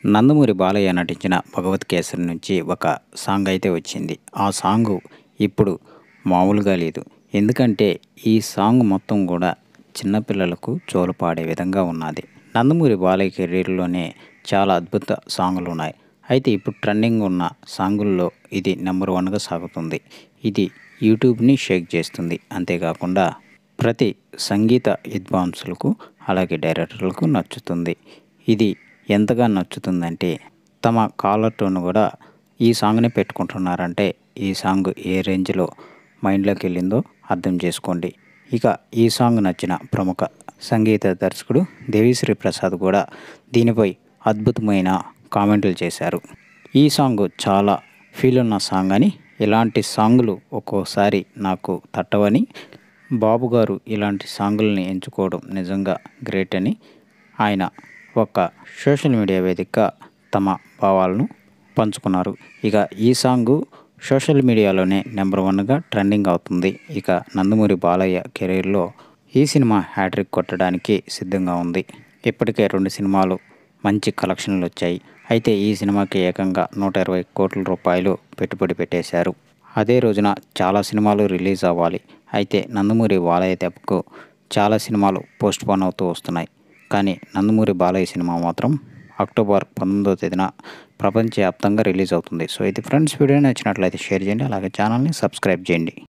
నందమూరి బాలయ్య నటించిన భగవత్ కేసరి నుంచి ఒక సాంగ్ అయితే వచ్చింది ఆ సాంగ్ ఇప్పుడు మామూలుగా లేదు ఎందుకంటే ఈ సాంగ్ మొత్తం కూడా చిన్నపిల్లలకు చోలు పాడే విధంగా ఉన్నది నందమూరి బాలయ్య కెరీర్లోనే చాలా అద్భుత సాంగులు ఉన్నాయి అయితే ఇప్పుడు ట్రెండింగ్ ఉన్న సాంగుల్లో ఇది నెంబర్ వన్గా సాగుతుంది ఇది యూట్యూబ్ని షేక్ చేస్తుంది అంతేకాకుండా ప్రతి సంగీత విద్వాంసులకు అలాగే డైరెక్టర్లకు నచ్చుతుంది ఇది ఎంతగా నచ్చుతుందంటే తమ కాలర్ టోన్ కూడా ఈ సాంగ్ని పెట్టుకుంటున్నారంటే ఈ సాంగ్ ఏ రేంజ్లో మైండ్లోకి వెళ్ళిందో అర్థం చేసుకోండి ఇక ఈ సాంగ్ నచ్చిన ప్రముఖ సంగీత దర్శకుడు దేవిశ్రీ ప్రసాద్ కూడా దీనిపై అద్భుతమైన కామెంట్లు చేశారు ఈ సాంగ్ చాలా ఫీల్ ఉన్న సాంగ్ అని ఇలాంటి సాంగులు ఒక్కోసారి నాకు తట్టవని బాబు గారు ఇలాంటి సాంగుల్ని ఎంచుకోవడం నిజంగా గ్రేట్ అని ఆయన ఒక సోషల్ మీడియా వేదిక తమ భావాలను పంచుకున్నారు ఇక ఈ సాంగ్ సోషల్ మీడియాలోనే నెంబర్ వన్గా ట్రెండింగ్ అవుతుంది ఇక నందమూరి బాలయ్య కెరీర్లో ఈ సినిమా హ్యాట్రిక్ కొట్టడానికి సిద్ధంగా ఉంది ఇప్పటికే రెండు సినిమాలు మంచి కలెక్షన్లు వచ్చాయి అయితే ఈ సినిమాకి ఏకంగా నూట ఇరవై కోట్ల రూపాయలు పెట్టుబడి పెట్టేశారు అదే రోజున చాలా సినిమాలు రిలీజ్ అవ్వాలి అయితే నందమూరి బాలయ్య దెబ్బకు చాలా సినిమాలు పోస్ట్ పోన్ అవుతూ వస్తున్నాయి కానీ నందమూరి బాలయ్య సినిమా మాత్రం అక్టోబర్ పంతొమ్మిదో తేదీన ప్రపంచవ్యాప్తంగా రిలీజ్ అవుతుంది సో ఇది ఫ్రెండ్స్ వీడియో నచ్చినట్లయితే షేర్ చేయండి అలాగే ఛానల్ని సబ్స్క్రైబ్ చేయండి